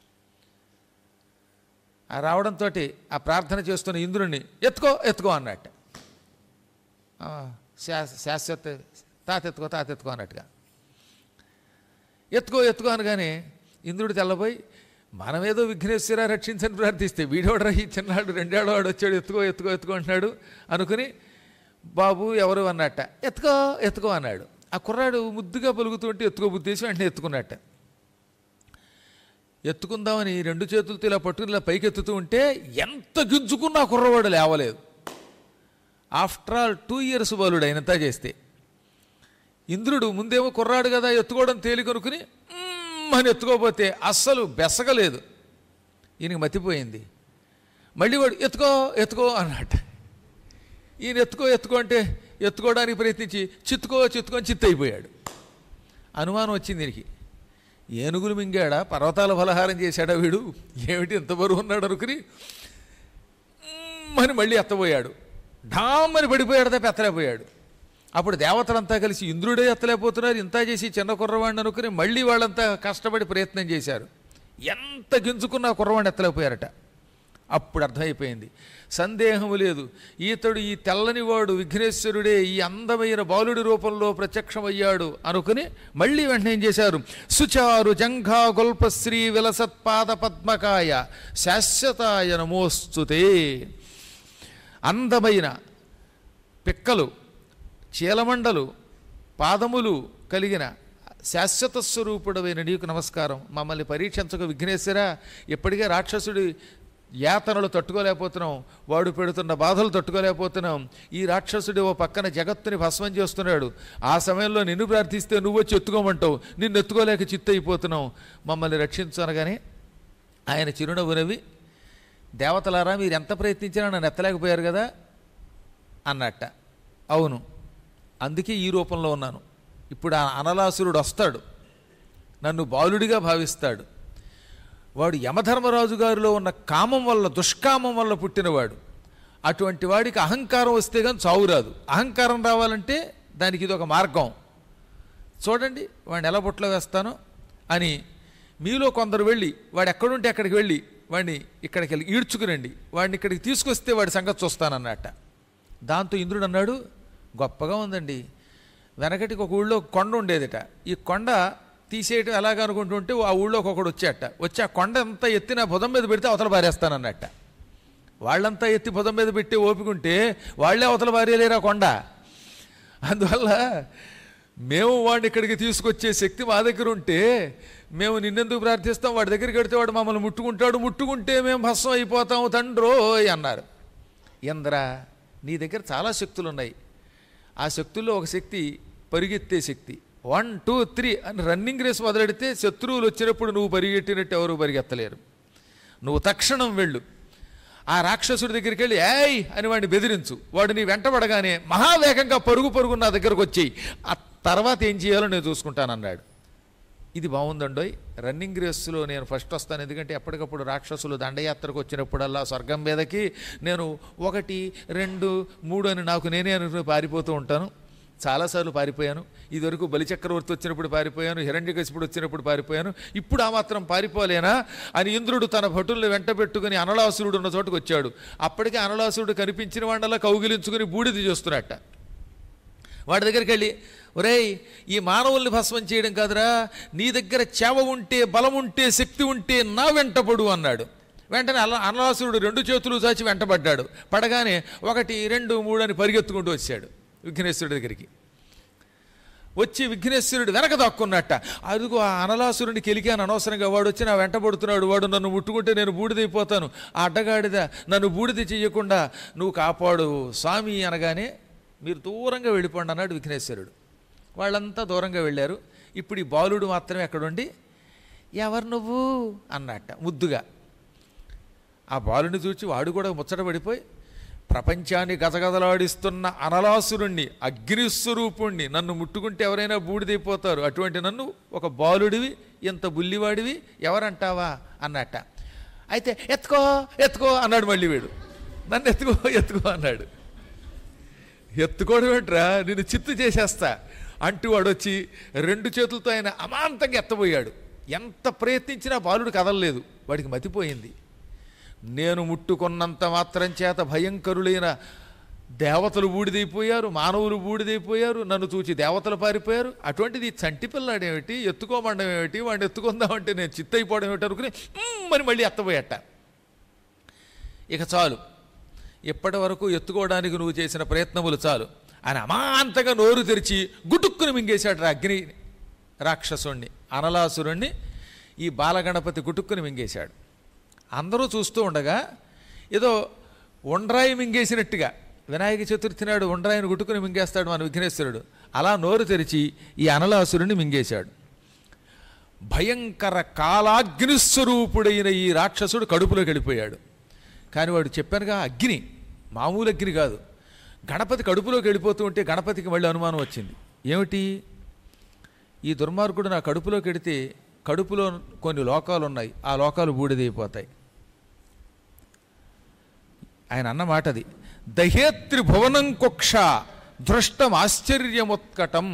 ఆ రావడంతో ఆ ప్రార్థన చేస్తున్న ఇంద్రుణ్ణి ఎత్తుకో ఎత్తుకో అన్నట్టు ఆ, శా- శాశ్వత తాత ఎత్తుకో తాత ఎత్తుకో అన్నట్టుగా ఎత్తుకో ఎత్తుకో అనగానే ఇంద్రుడు తెల్లబోయి మనమేదో విఘ్నేశ్వర రక్షించని ప్రార్థిస్తే వీడోడరా ఈ చిన్నాడు రెండేళ్ళ వాడు వచ్చాడు ఎత్తుకో ఎత్తుకో ఎత్తుకో అంటున్నాడు అనుకుని బాబు ఎవరు అన్నట్ట ఎత్తుకో ఎత్తుకో అన్నాడు ఆ కుర్రాడు ముద్దుగా పలుకుతుంటే ఎత్తుకో బుద్ధేసి వెంటనే ఎత్తుకున్నట్ట ఎత్తుకుందామని రెండు చేతులతో ఇలా పట్టుకుని ఇలా పైకి ఎత్తుతూ ఉంటే ఎంత గింజుకున్నా ఆ కుర్రవాడు లేవలేదు ఆఫ్టర్ ఆల్ టూ ఇయర్స్ బాలుడు అయినంతా చేస్తే ఇంద్రుడు ముందేమో కుర్రాడు కదా ఎత్తుకోవడం తేలికొనుకుని "మ్మ్" అని ఎత్తుకోపోతే అస్సలు బెసగలేదు ఈయనకి మతిపోయింది మళ్ళీ వాడు ఎత్తుకో ఎత్తుకో అన్నట్ట ఈయన ఎత్తుకో ఎత్తుకో అంటే ఎత్తుకోవడానికి ప్రయత్నించి చిత్తుకో చిత్తుకొని చిత్తు అయిపోయాడు అనుమానం వచ్చింది దీనికి ఏనుగులు మింగాడా పర్వతాల ఫలహారం చేశాడా వీడు ఏమిటి ఎంత బరువు ఉన్నాడు అనుకుని "మ్మ్" అని మళ్ళీ ఎత్తబోయాడు ఢామ్మని పడిపోయాడు తప్ప ఎత్తలేకపోయాడు అప్పుడు దేవతలంతా కలిసి ఇంద్రుడే ఎత్తలేకపోతున్నారు ఇంత చేసి చిన్న కుర్రవాడిని అనుకుని మళ్ళీ వాళ్ళంతా కష్టపడి ప్రయత్నం చేశారు ఎంత గింజుకున్నా కుర్రవాడిని ఎత్తలేకపోయారట అప్పుడు అర్థమైపోయింది సందేహము లేదు ఈతడు ఈ తెల్లని వాడు విఘ్నేశ్వరుడే ఈ అందమైన బాలుడి రూపంలో ప్రత్యక్షమయ్యాడు అనుకుని మళ్ళీ వెంటనే ఏం చేశారు సుచారు జంఘా గొల్పశ్రీ విలసత్పాద పద్మకాయ శాశ్వతాయ నమోస్తుతే అందమైన పిక్కలు చీలమండలు పాదములు కలిగిన శాశ్వత స్వరూపుడమైన నీకు నమస్కారం మమ్మల్ని పరీక్షించక విఘ్నేశ్వర ఇప్పటికే రాక్షసుడి యాతనలు తట్టుకోలేకపోతున్నాం వాడు పెడుతున్న బాధలు తట్టుకోలేకపోతున్నాం ఈ రాక్షసుడి ఓ పక్కన జగత్తుని భస్మం చేస్తున్నాడు ఆ సమయంలో నిన్ను ప్రార్థిస్తే నువ్వు వచ్చి ఎత్తుకోమంటావు నిన్ను ఎత్తుకోలేక చిత్తయిపోతున్నాం మమ్మల్ని రక్షించు అనగానే ఆయన చిరునవ్వు నవ్వి దేవతలారా మీరు ఎంత ప్రయత్నించినా నన్ను ఎత్తలేకపోయారు కదా అన్నట్ట అవును అందుకే ఈ రూపంలో ఉన్నాను ఇప్పుడు ఆ అనలాసురుడు వస్తాడు నన్ను బాలుడిగా భావిస్తాడు వాడు యమధర్మరాజు గారిలో ఉన్న కామం వల్ల దుష్కామం వల్ల పుట్టినవాడు అటువంటి వాడికి అహంకారం వస్తే కానీ చావు రాదు అహంకారం రావాలంటే దానికి ఇది ఒక మార్గం చూడండి వాడిని ఎలా బుట్టలో వేస్తానో అని మీలో కొందరు వెళ్ళి వాడు ఎక్కడుంటే అక్కడికి వెళ్ళి వాడిని ఇక్కడికి వెళ్ళి ఈడ్చుకురండి వాడిని ఇక్కడికి తీసుకొస్తే వాడి సంగతి చూస్తానన్నట్ట దాంతో ఇంద్రుడు అన్నాడు గొప్పగా ఉందండి వెనకటికి ఒక ఊళ్ళో కొండ ఉండేదిట ఈ కొండ తీసేయటం ఎలాగ అనుకుంటుంటే ఆ ఊళ్ళోకి ఒకడు వచ్చాట వచ్చి ఆ కొండ అంతా ఎత్తి నా భుజం మీద పెడితే అవతల పారేస్తానన్నట్ట వాళ్ళంతా ఎత్తి భుజం మీద పెట్టి ఓపికంటే వాళ్ళే అవతల పారేయలేరా కొండ అందువల్ల మేము వాడిని ఇక్కడికి తీసుకొచ్చే శక్తి మా దగ్గర ఉంటే మేము నిన్నెందుకు ప్రార్థిస్తాం వాడి దగ్గరికి వెడితే వాడు మమ్మల్ని ముట్టుకుంటాడు ముట్టుకుంటే మేము భస్మం అయిపోతాం తండ్రోయ్ అన్నారు ఇంద్ర నీ దగ్గర చాలా శక్తులు ఉన్నాయి ఆ శక్తుల్లో ఒక శక్తి పరిగెత్తే శక్తి వన్ టూ త్రీ అని రన్నింగ్ రేస్ మొదలెడితే శత్రువులు వచ్చినప్పుడు నువ్వు పరిగెట్టినట్టు ఎవరు పరిగెత్తలేరు నువ్వు తక్షణం వెళ్ళు ఆ రాక్షసుడి దగ్గరికి వెళ్ళి ఏయ్ అని వాడిని బెదిరించు వాడు నీ వెంటబడగానే మహావేగంగా పరుగు పరుగు నా దగ్గరకు వచ్చేయి ఆ తర్వాత ఏం చేయాలో నేను చూసుకుంటానన్నాడు ఇది బాగుందండోయ్ రన్నింగ్ రేస్లో నేను ఫస్ట్ వస్తాను ఎందుకంటే ఎప్పటికప్పుడు రాక్షసులు దండయాత్రకు వచ్చినప్పుడల్లా స్వర్గం మీదకి నేను ఒకటి రెండు మూడు అని నాకు నేనే అనుకుని పారిపోతూ ఉంటాను చాలాసార్లు పారిపోయాను ఇదివరకు బలిచక్రవర్తి వచ్చినప్పుడు పారిపోయాను హిరణ్యకశిపుడు వచ్చినప్పుడు పారిపోయాను ఇప్పుడు ఆ మాత్రం పారిపోలేనా అని ఇంద్రుడు తన భటుల్ని వెంట పెట్టుకుని అనలాసురుడు ఉన్న చోటుకు వచ్చాడు అప్పటికే అనలాసురుడు కనిపించిన వాడల్లా కౌగిలించుకుని బూడిద చేస్తున్నట్ట వాడి దగ్గరికి వెళ్ళి ఒరేయ్ ఈ మానవుల్ని భస్మం చేయడం కాదురా నీ దగ్గర చేవ ఉంటే బలం ఉంటే శక్తి ఉంటే నా వెంటపడు అన్నాడు వెంటనే అల అనలాసురుడు రెండు చేతులు చాచి వెంటబడ్డాడు పడగానే ఒకటి రెండు మూడు అని పరిగెత్తుకుంటూ వచ్చాడు విఘ్నేశ్వరుడి దగ్గరికి వచ్చి విఘ్నేశ్వరుడు వెనక దాక్కున్నట్ట అదిగో ఆ అనలాసురుడిని కెలికాను అనవసరంగా వాడు వచ్చి నా వెంటబడుతున్నాడు వాడు నన్ను ముట్టుకుంటే నేను బూడిదైపోతాను ఆ అడ్డగాడిద నన్ను బూడిద చెయ్యకుండా నువ్వు కాపాడు స్వామి అనగానే మీరు దూరంగా వెళ్ళిపోండి అన్నాడు విఘ్నేశ్వరుడు వాళ్ళంతా దూరంగా వెళ్ళారు ఇప్పుడు ఈ బాలుడు మాత్రమే అక్కడుండి ఎవరు నువ్వు అన్నట్ట ముద్దుగా ఆ బాలుని చూచి వాడు కూడా ముచ్చటపడిపోయి ప్రపంచాన్ని గజగజలాడిస్తున్న అనలాసురుణ్ణి అగ్నిస్వరూపుణ్ణి నన్ను ముట్టుకుంటే ఎవరైనా బూడిదైపోతారు అటువంటి నన్ను ఒక బాలుడివి ఇంత బుల్లివాడివి ఎవరంటావా అన్నట్ట అయితే ఎత్తుకో ఎత్తుకో అన్నాడు మళ్ళీ వీడు నన్ను ఎత్తుకో ఎత్తుకో అన్నాడు ఎత్తుకోవడం ఏంట్రా నేను చిత్తు చేసేస్తా అంటూ వాడు వచ్చి రెండు చేతులతో ఆయన అమాంతంగా ఎత్తబోయాడు ఎంత ప్రయత్నించినా బాలుడు కదలలేదు వాడికి మతిపోయింది నేను ముట్టుకున్నంత మాత్రం చేత భయంకరులైన దేవతలు బూడిదైపోయారు మానవులు బూడిదైపోయారు నన్ను చూచి దేవతలు పారిపోయారు అటువంటిది ఈ చంటి పిల్లాడేమిటి ఎత్తుకోమండం ఏమిటి వాడిని ఎత్తుకుందామంటే నేను చిత్తైపోవడం ఏమిటి అనుకుని "మ్మ్" అని మళ్ళీ ఎత్తబోయట ఇక చాలు ఇప్పటి వరకు ఎత్తుకోవడానికి నువ్వు చేసిన ప్రయత్నములు చాలు అని అమాంతగా నోరు తెరిచి గుటుక్కుని మింగేశాడు రా అగ్ని రాక్షసుణ్ణి అనలాసురుణ్ణి ఈ బాలగణపతి గుటుక్కుని మింగేశాడు అందరూ చూస్తూ ఉండగా ఏదో ఉండ్రాయి మింగేసినట్టుగా వినాయక చతుర్థి నాడు ఉండ్రాయిని గుట్టుకుని మింగేస్తాడు మన విఘ్నేశ్వరుడు అలా నోరు తెరిచి ఈ అనలాసురుణ్ణి మింగేశాడు భయంకర కాలాగ్నిస్వరూపుడైన ఈ రాక్షసుడు కడుపులోకి వెళ్ళిపోయాడు కానీ వాడు చెప్పానుగా అగ్ని మామూలు అగ్ని కాదు గణపతి కడుపులోకి వెళ్ళిపోతూ ఉంటే గణపతికి మళ్ళీ అనుమానం వచ్చింది ఏమిటి ఈ దుర్మార్గుడు నా కడుపులోకి వెడితే కడుపులో కొన్ని లోకాలు ఉన్నాయి ఆ లోకాలు బూడిదైపోతాయి ఆయన అన్న మాట అది దహేత్రి భువనం కుక్ష దృష్టం ఆశ్చర్యముత్కటం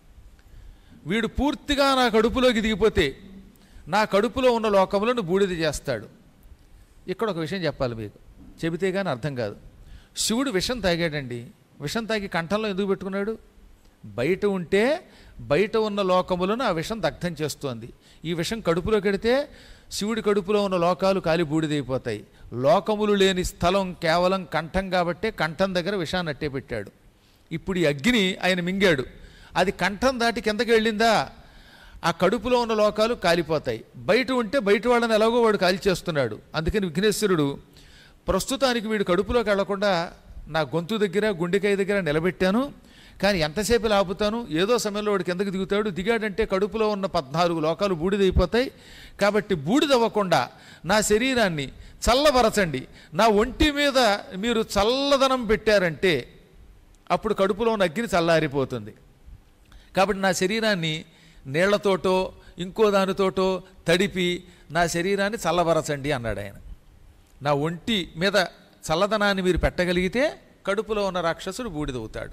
వీడు పూర్తిగా నా కడుపులోకి దిగిపోతే నా కడుపులో ఉన్న లోకములను బూడిద చేస్తాడు ఇక్కడ ఒక విషయం చెప్పాలి మీకు చెబితే కానీ అర్థం కాదు శివుడు విషం తాగాడండి విషం తాగి కంఠంలో ఎందుకు పెట్టుకున్నాడు బయట ఉంటే బయట ఉన్న లోకములను ఆ విషం దగ్ధం చేస్తోంది ఈ విషం కడుపులో కడితే శివుడి కడుపులో ఉన్న లోకాలు కాలి బూడిదైపోతాయి లోకములు లేని స్థలం కేవలం కంఠం కాబట్టే కంఠం దగ్గర విషాన్ని అట్టే పెట్టాడు ఇప్పుడు ఈ అగ్ని ఆయన మింగాడు అది కంఠం దాటి కిందకి వెళ్ళిందా ఆ కడుపులో ఉన్న లోకాలు కాలిపోతాయి బయట ఉంటే బయట వాళ్ళని ఎలాగో వాడు కాలి చేస్తున్నాడు అందుకని విఘ్నేశ్వరుడు ప్రస్తుతానికి వీడు కడుపులోకి వెళ్లకుండా నా గొంతు దగ్గర గుండెకాయ దగ్గర నిలబెట్టాను కానీ ఎంతసేపు ఆపుతాను ఏదో సమయంలో వాడు కిందకి దిగుతాడు దిగాడంటే కడుపులో ఉన్న పద్నాలుగు లోకాలు బూడిదైపోతాయి కాబట్టి బూడిదవ్వకుండా నా శరీరాన్ని చల్లబరచండి నా ఒంటి మీద మీరు చల్లదనం పెట్టారంటే అప్పుడు కడుపులో ఉన్న అగ్ని చల్లారిపోతుంది కాబట్టి నా శరీరాన్ని నీళ్లతోటో ఇంకో దానితోటో తడిపి నా శరీరాన్ని చల్లబరచండి అన్నాడు ఆయన నా ఒంటి మీద చల్లదనాన్ని మీరు పెట్టగలిగితే కడుపులో ఉన్న రాక్షసుడు బూడిదవుతాడు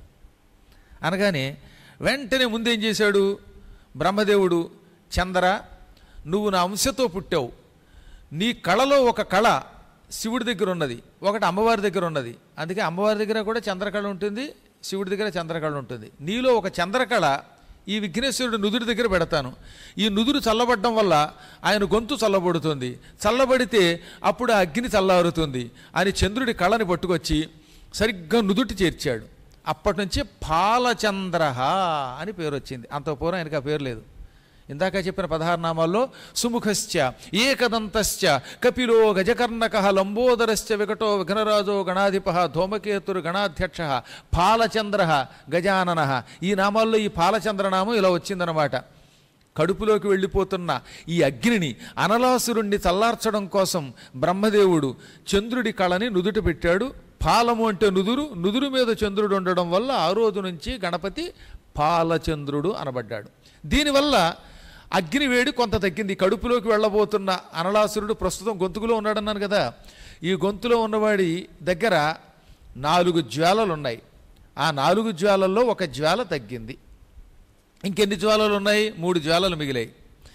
అనగానే వెంటనే ముందేం చేశాడు బ్రహ్మదేవుడు చంద్ర నువ్వు నా అంశతో పుట్టావు నీ కళలో ఒక కళ శివుడి దగ్గర ఉన్నది ఒకటి అమ్మవారి దగ్గర ఉన్నది అందుకే అమ్మవారి దగ్గర కూడా చంద్రకళ ఉంటుంది శివుడి దగ్గర చంద్రకళ ఉంటుంది నీలో ఒక చంద్రకళ ఈ విఘ్నేశ్వరుడు నుదురు దగ్గర పెడతాను ఈ నుదురు చల్లబడడం వల్ల ఆయన గొంతు చల్లబడుతుంది చల్లబడితే అప్పుడు ఆ అగ్ని చల్లారుతుంది అని చంద్రుడి కళని పట్టుకొచ్చి సరిగ్గా నుదుటి చేర్చాడు అప్పటి నుంచి పాలచంద్ర అని పేరు వచ్చింది అంత పూర్వం ఆయనకి ఆ పేరు లేదు ఇందాక చెప్పిన పదహారు నామాల్లో సుముఖశ్చ ఏకదంతశ్చ కపిలో గజకర్ణక లంబోదరశ్చ వికటో విఘ్నరాజో గణాధిప ధూమకేతురు గణాధ్యక్ష పాలచంద్ర గజానన ఈ నామాల్లో ఈ పాలచంద్ర నామం ఇలా వచ్చిందనమాట కడుపులోకి వెళ్ళిపోతున్న ఈ అగ్నిని అనలాసురుణ్ణి చల్లార్చడం కోసం బ్రహ్మదేవుడు చంద్రుడి కళని నుదుట పెట్టాడు పాలము అంటే నుదురు నుదురు మీద చంద్రుడు ఉండడం వల్ల ఆ రోజు నుంచి గణపతి పాలచంద్రుడు అనబడ్డాడు దీనివల్ల అగ్ని వేడి కొంత తగ్గింది కడుపులోకి వెళ్ళబోతున్న అనలాసురుడు ప్రస్తుతం గొంతుకులో ఉన్నాడన్నాను కదా ఈ గొంతులో ఉన్నవాడి దగ్గర నాలుగు జ్వాలలు ఉన్నాయి ఆ నాలుగు జ్వాలల్లో ఒక జ్వాల తగ్గింది ఇంకెన్ని జ్వాలలు ఉన్నాయి మూడు జ్వాలలు మిగిలాయి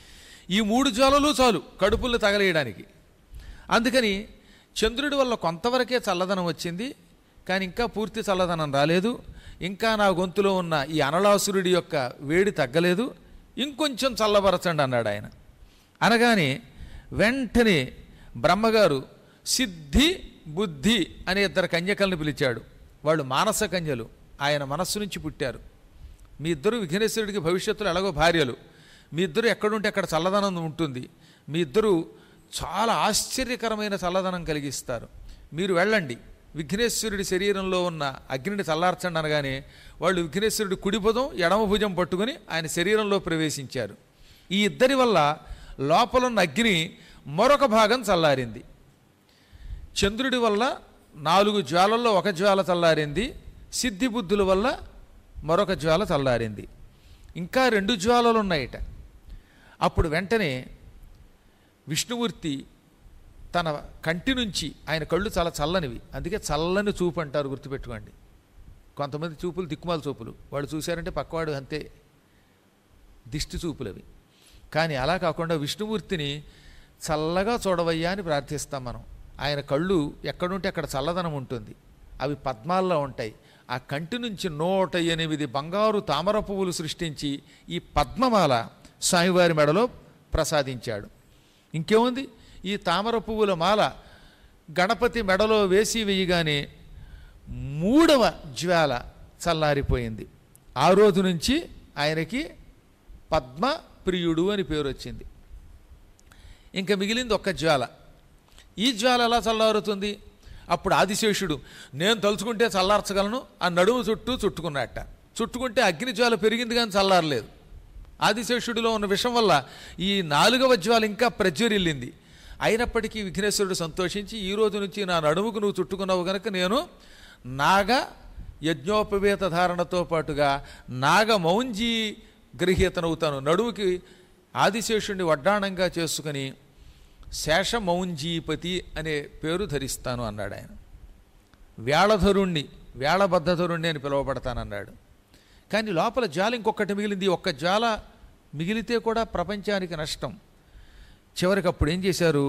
ఈ మూడు జ్వాలలు చాలు కడుపులు తగలేయడానికి అందుకని చంద్రుడి వల్ల కొంతవరకే చల్లదనం వచ్చింది కానీ ఇంకా పూర్తి చల్లదనం రాలేదు ఇంకా నా గొంతులో ఉన్న ఈ అనలాసురుడి యొక్క వేడి తగ్గలేదు ఇంకొంచెం చల్లబరచండి అన్నాడు ఆయన అనగానే వెంటనే బ్రహ్మగారు సిద్ధి బుద్ధి అనే ఇద్దరు కన్యకల్ని పిలిచాడు వాళ్ళు మానస కన్యలు ఆయన మనస్సు నుంచి పుట్టారు మీ ఇద్దరు విఘ్నేశ్వరుడికి భవిష్యత్తులో ఎలాగో భార్యలు మీ ఇద్దరు ఎక్కడుంటే అక్కడ చల్లదనం ఉంటుంది మీ ఇద్దరు చాలా ఆశ్చర్యకరమైన చల్లదనం కలిగిస్తారు మీరు వెళ్ళండి విఘ్నేశ్వరుడి శరీరంలో ఉన్న అగ్నిని చల్లార్చండి అనగానే వాళ్ళు విఘ్నేశ్వరుడి కుడి భుజం ఎడమ భుజం పట్టుకొని ఆయన శరీరంలో ప్రవేశించారు ఈ ఇద్దరి వల్ల లోపలున్న అగ్ని మరొక భాగం చల్లారింది చంద్రుడి వల్ల నాలుగు జ్వాలల్లో ఒక జ్వాల చల్లారింది సిద్ధి బుద్ధుల వల్ల మరొక జ్వాల చల్లారింది ఇంకా రెండు జ్వాలలు ఉన్నాయట అప్పుడు వెంటనే విష్ణుమూర్తి తన కంటి నుంచి ఆయన కళ్ళు చాలా చల్లనివి అందుకే చల్లని చూపు అంటారు గుర్తుపెట్టుకోండి కొంతమంది చూపులు దిక్కుమాల చూపులు వాళ్ళు చూశారంటే పక్కవాడు అంతే దిష్టి చూపులు అవి కానీ అలా కాకుండా విష్ణుమూర్తిని చల్లగా చూడవయ్యా అని ప్రార్థిస్తాం మనం ఆయన కళ్ళు ఎక్కడుంటే అక్కడ చల్లదనం ఉంటుంది అవి పద్మాల్లో ఉంటాయి ఆ కంటి నుంచి నూట ఎనిమిది బంగారు తామర పువ్వులు సృష్టించి ఈ పద్మమాల స్వామివారి మెడలో ప్రసాదించాడు ఇంకేముంది ఈ తామర పువ్వుల మాల గణపతి మెడలో వేసి వేయగానే మూడవ జ్వాల చల్లారిపోయింది ఆ రోజు నుంచి ఆయనకి పద్మ ప్రియుడు అని పేరు వచ్చింది ఇంకా మిగిలింది ఒక్క జ్వాల ఈ జ్వాల ఎలా చల్లారుతుంది అప్పుడు ఆదిశేషుడు నేను తలుచుకుంటే చల్లార్చగలను ఆ నడుము చుట్టూ చుట్టుకున్నట్ట చుట్టుకుంటే అగ్ని జ్వాల పెరిగింది కానీ చల్లారలేదు ఆదిశేషుడిలో ఉన్న విషం వల్ల ఈ నాలుగవ జ్వాల ఇంకా ప్రజ్వరిల్లింది అయినప్పటికీ విఘ్నేశ్వరుడు సంతోషించి ఈ రోజు నుంచి నా నడుముకు నువ్వు చుట్టుకున్నావు గనక నేను నాగ యజ్ఞోపవేత ధారణతో పాటుగా నాగ మౌంజీ గ్రహీతనవుతాను నడుముకి ఆదిశేషుడిని వడ్డాణంగా చేసుకుని శేషమౌంజీపతి అనే పేరు ధరిస్తాను అన్నాడు ఆయన వేళధరుణ్ణి వేళబద్ధధరుణ్ణి అని పిలువబడతానన్నాడు కానీ లోపల జ్వాల ఇంకొకటి మిగిలింది ఈ ఒక్క జ్వాల మిగిలితే కూడా ప్రపంచానికి నష్టం చివరికి అప్పుడు ఏం చేశారు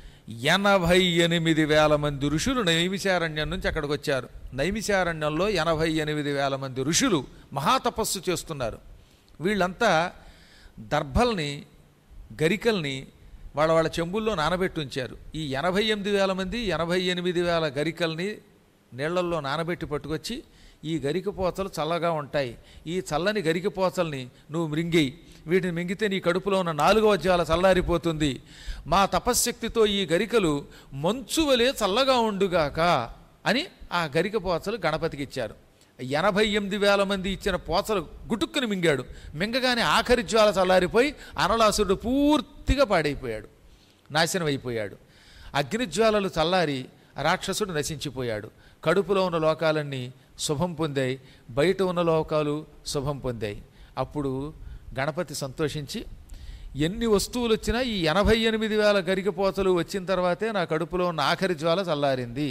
ఎనభై ఎనిమిది వేల మంది ఋషులు నైమిషారణ్యం నుంచి అక్కడికి వచ్చారు నైమిషారణ్యంలో ఎనభై ఎనిమిది వేల మంది ఋషులు మహాతపస్సు చేస్తున్నారు వీళ్ళంతా దర్భల్ని గరికల్ని వాళ్ళ వాళ్ళ చెంబుల్లో నానబెట్టి ఉంచారు ఈ ఎనభై ఎనిమిది వేల మంది ఎనభై ఎనిమిది వేల గరికల్ని నీళ్లల్లో నానబెట్టి పట్టుకొచ్చి ఈ గరిక పోచలు చల్లగా ఉంటాయి ఈ చల్లని గరిక పోచల్ని నువ్వు మృంగేయి వీటిని మింగితే నీ కడుపులో ఉన్న నాలుగో అధ్యాయాల చల్లారిపోతుంది మా తపశ్శక్తితో ఈ గరికలు మంచు వలె చల్లగా ఉండుగాక అని ఆ గరిక పోచలు గణపతికి ఇచ్చారు ఎనభై ఎనిమిది వేల మంది ఇచ్చిన పోచలు గుటుక్కుని మింగాడు మింగగానే ఆఖరి జ్వాల చల్లారిపోయి అనలాసుడు పూర్తిగా పాడైపోయాడు నాశనం అయిపోయాడు అగ్నిజ్వాలలు చల్లారి రాక్షసుడు నశించిపోయాడు కడుపులో ఉన్న లోకాలన్నీ శుభం పొందాయి బయట ఉన్న లోకాలు శుభం పొందాయి అప్పుడు గణపతి సంతోషించి ఎన్ని వస్తువులు వచ్చినా ఈ ఎనభై ఎనిమిది వేల గరికపోతలు వచ్చిన తర్వాతే నా కడుపులో ఉన్న ఆఖరి జ్వాల చల్లారింది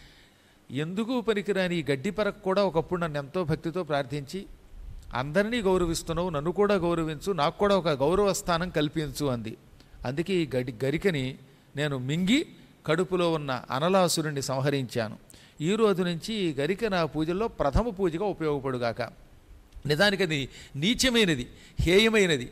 ఎందుకు పనికిరాని ఈ గడ్డి పరకు కూడా ఒకప్పుడు నన్ను ఎంతో భక్తితో ప్రార్థించి అందరినీ గౌరవిస్తున్నావు నన్ను కూడా గౌరవించు నాకు కూడా ఒక గౌరవ స్థానం కల్పించు అంది అందుకే ఈ గడి గరికని నేను మింగి కడుపులో ఉన్న అనలాసురుణ్ణి సంహరించాను ఈ రోజు నుంచి ఈ గరిక నా పూజల్లో ప్రథమ పూజగా ఉపయోగపడుగాక నిజానికి అది నీచమైనది హేయమైనది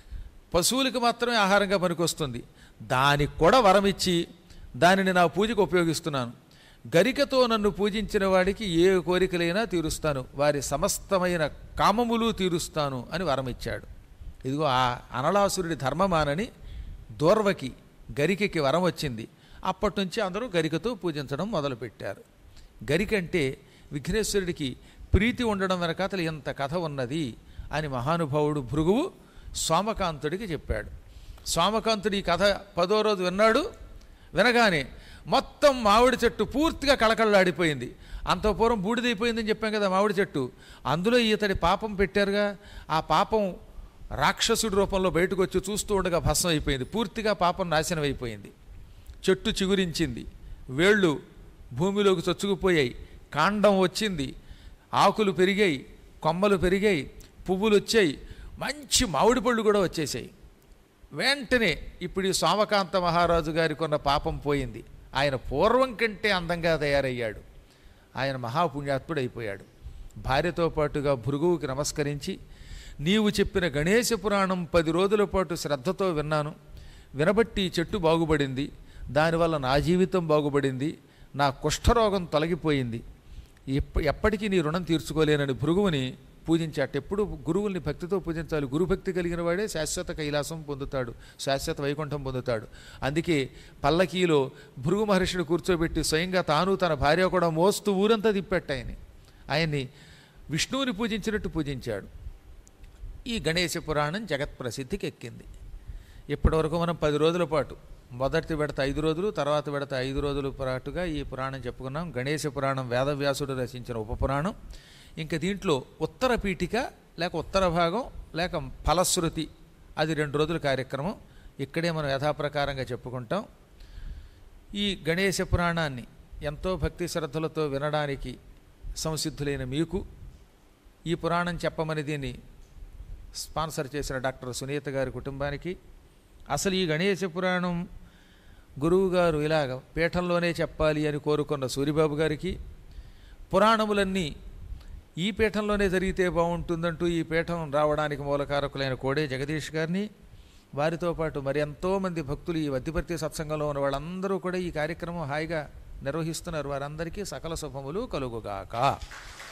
పశువులకు మాత్రమే ఆహారంగా పనికొస్తుంది దానికి కూడా వరం ఇచ్చి దానిని నా పూజకు ఉపయోగిస్తున్నాను గరికతో నన్ను పూజించిన వాడికి ఏ కోరికలైనా తీరుస్తాను వారి సమస్తమైన కామములు తీరుస్తాను అని వరం ఇచ్చాడు ఇదిగో ఆ అనలాసురుడి ధర్మమానని దోర్వకి గరికకి వరం వచ్చింది అప్పటి నుంచి అందరూ గరికతో పూజించడం మొదలుపెట్టారు గరిక అంటే విఘ్నేశ్వరుడికి ప్రీతి ఉండడం వెనకాతలు ఎంత కథ ఉన్నది అని మహానుభావుడు భృగువు సోమకాంతుడికి చెప్పాడు సోమకాంతుడు ఈ కథ పదో రోజు విన్నాడు వినగానే మొత్తం మామిడి చెట్టు పూర్తిగా కళకళలాడిపోయింది అంత పూర్వం బూడిదైపోయిందని చెప్పాం కదా మామిడి చెట్టు అందులో ఇతడి పాపం పెట్టారుగా ఆ పాపం రాక్షసుడి రూపంలో బయటకు వచ్చి చూస్తూ ఉండగా భస్మం అయిపోయింది పూర్తిగా పాపం నాశనం అయిపోయింది చెట్టు చిగురించింది వేళ్ళు భూమిలోకి చొచ్చుకుపోయాయి కాండం వచ్చింది ఆకులు పెరిగాయి కొమ్మలు పెరిగాయి పువ్వులు వచ్చాయి మంచి మామిడి పళ్ళు కూడా వచ్చేసాయి వెంటనే ఇప్పుడు ఈ సోమకాంత మహారాజు గారికి ఉన్న పాపం పోయింది ఆయన పూర్వం కంటే అందంగా తయారయ్యాడు ఆయన మహాపుణ్యాత్ముడు అయిపోయాడు భార్యతో పాటుగా భృగువుకి నమస్కరించి నీవు చెప్పిన గణేశ పురాణం పది రోజుల పాటు శ్రద్ధతో విన్నాను వినబట్టి ఈ చెట్టు బాగుపడింది దానివల్ల నా జీవితం బాగుపడింది నా కుష్ఠరోగం తొలగిపోయింది ఎప్ప ఎప్పటికీ నీ రుణం తీర్చుకోలేనని భృగువుని పూజించాట ఎప్పుడు గురువుల్ని భక్తితో పూజించాలి గురుభక్తి కలిగిన వాడే శాశ్వత కైలాసం పొందుతాడు శాశ్వత వైకుంఠం పొందుతాడు అందుకే పల్లకీలో భృగు మహర్షిని కూర్చోబెట్టి స్వయంగా తాను తన భార్య కూడా మోస్తూ ఊరంతా తిప్పెట్ట ఆయన్ని ఆయన్ని విష్ణువుని పూజించినట్టు పూజించాడు ఈ గణేశ పురాణం జగత్ ప్రసిద్ధికి ఎక్కింది ఇప్పటివరకు మనం పది రోజుల పాటు మొదటి విడత ఐదు రోజులు తర్వాత విడత ఐదు రోజుల పాటుగా ఈ పురాణం చెప్పుకున్నాం గణేశ పురాణం వేదవ్యాసుడు రచించిన ఉపపురాణం ఇంకా దీంట్లో ఉత్తర పీఠిక లేక ఉత్తర భాగం లేక ఫలశ్రుతి అది రెండు రోజుల కార్యక్రమం ఇక్కడే మనం యథాప్రకారంగా చెప్పుకుంటాం ఈ గణేశ పురాణాన్ని ఎంతో భక్తి శ్రద్ధలతో వినడానికి సంసిద్ధులైన మీకు ఈ పురాణం చెప్పమని దీన్ని స్పాన్సర్ చేసిన డాక్టర్ సునీత గారి కుటుంబానికి అసలు ఈ గణేశ పురాణం గురువు గారు ఇలాగ పీఠంలోనే చెప్పాలి అని కోరుకున్న సూరిబాబు గారికి పురాణములన్నీ ఈ పీఠంలోనే జరిగితే బాగుంటుందంటూ ఈ పీఠం రావడానికి మూలకారకులైన కోడే జగదీష్ గారిని వారితో పాటు మరి ఎంతోమంది భక్తులు ఈ వద్దిపర్తి సత్సంగంలో ఉన్న వాళ్ళందరూ కూడా ఈ కార్యక్రమం హాయిగా నిర్వహిస్తున్నారు వారందరికీ సకల శుభములు కలుగుగాక